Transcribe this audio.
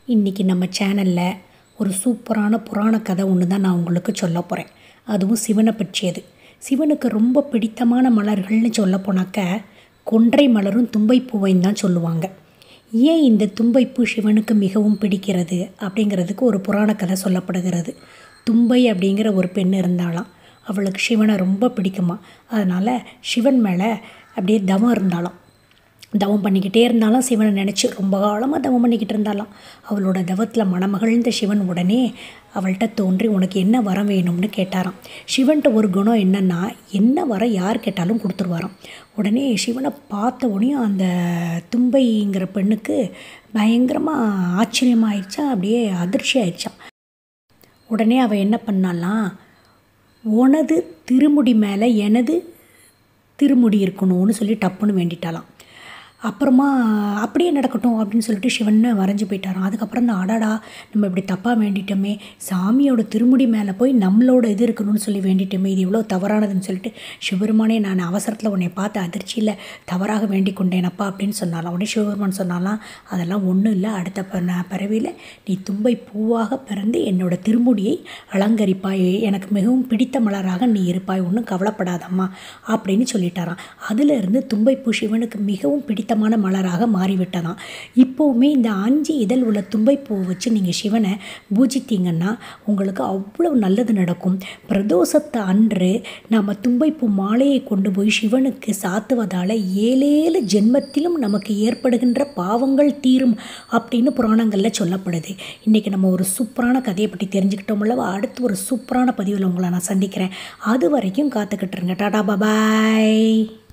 இன்றைக்கி நம்ம சேனலில் ஒரு சூப்பரான புராண கதை ஒன்று தான் நான் உங்களுக்கு சொல்ல போகிறேன் அதுவும் சிவனை பற்றியது சிவனுக்கு ரொம்ப பிடித்தமான மலர்கள்னு சொல்ல போனாக்க கொன்றை மலரும் தும்பைப்பூவையும் தான் சொல்லுவாங்க ஏன் இந்த தும்பைப்பூ சிவனுக்கு மிகவும் பிடிக்கிறது அப்படிங்கிறதுக்கு ஒரு புராண கதை சொல்லப்படுகிறது தும்பை அப்படிங்கிற ஒரு பெண் இருந்தாலாம் அவளுக்கு சிவனை ரொம்ப பிடிக்குமா அதனால் சிவன் மேலே அப்படியே தவம் இருந்தாலாம் தவம் பண்ணிக்கிட்டே இருந்தாலும் சிவனை நினச்சி ரொம்ப காலமாக தவம் பண்ணிக்கிட்டு இருந்தாலாம் அவளோட தவத்தில் மணமகிழ்ந்த சிவன் உடனே அவள்கிட்ட தோன்றி உனக்கு என்ன வரம் வேணும்னு கேட்டாராம் சிவன்கிட்ட ஒரு குணம் என்னென்னா என்ன வரம் யார் கேட்டாலும் கொடுத்துருவாராம் உடனே சிவனை பார்த்த உடனே அந்த தும்பைங்கிற பெண்ணுக்கு பயங்கரமாக ஆச்சரியமாயிடுச்சா அப்படியே அதிர்ச்சி ஆயிடுச்சான் உடனே அவள் என்ன பண்ணாலாம் உனது திருமுடி மேலே எனது திருமுடி இருக்கணும்னு சொல்லி டப்புன்னு வேண்டிட்டாலாம் அப்புறமா அப்படியே நடக்கட்டும் அப்படின்னு சொல்லிட்டு சிவன் வரைஞ்சி போயிட்டாராம் அதுக்கப்புறம் தான் அடாடா நம்ம இப்படி தப்பாக வேண்டிட்டோமே சாமியோட திருமுடி மேலே போய் நம்மளோட இது இருக்கணும்னு சொல்லி வேண்டிட்டோமே இது இவ்வளோ தவறானதுன்னு சொல்லிட்டு சிவபெருமானே நான் அவசரத்தில் உன்னை பார்த்து அதிர்ச்சியில் தவறாக வேண்டிக் கொண்டேனப்பா அப்படின்னு சொன்னாலாம் உடனே சிவபெருமான் சொன்னாலாம் அதெல்லாம் ஒன்றும் இல்லை அடுத்த ப நான் பிறவியில் நீ தும்பை பூவாக பிறந்து என்னோட திருமுடியை அலங்கரிப்பாய் எனக்கு மிகவும் பிடித்த மலராக நீ இருப்பாய் ஒன்றும் கவலைப்படாதம்மா அப்படின்னு சொல்லிட்டாராம் அதிலிருந்து தும்பைப்பூ சிவனுக்கு மிகவும் பிடித்தமான மலராக மாறிவிட்டதாம் இப்போவுமே இந்த அஞ்சு இதழ் உள்ள தும்பைப்பூவை வச்சு நீங்கள் சிவனை பூஜித்தீங்கன்னா உங்களுக்கு அவ்வளோ நல்லது நடக்கும் பிரதோஷத்தை அன்று நம்ம தும்பைப்பூ மாலையை கொண்டு போய் சிவனுக்கு சாத்துவதால் ஏழேழு ஜென்மத்திலும் நமக்கு ஏற்படுகின்ற பாவங்கள் தீரும் அப்படின்னு புராணங்களில் சொல்லப்படுது இன்றைக்கி நம்ம ஒரு சூப்பரான கதையை பற்றி தெரிஞ்சுக்கிட்டோம் அல்லவா அடுத்து ஒரு சூப்பரான பதிவில் உங்களை நான் சந்திக்கிறேன் அது வரைக்கும் காத்துக்கிட்டு இருங்க டாடா பபாய்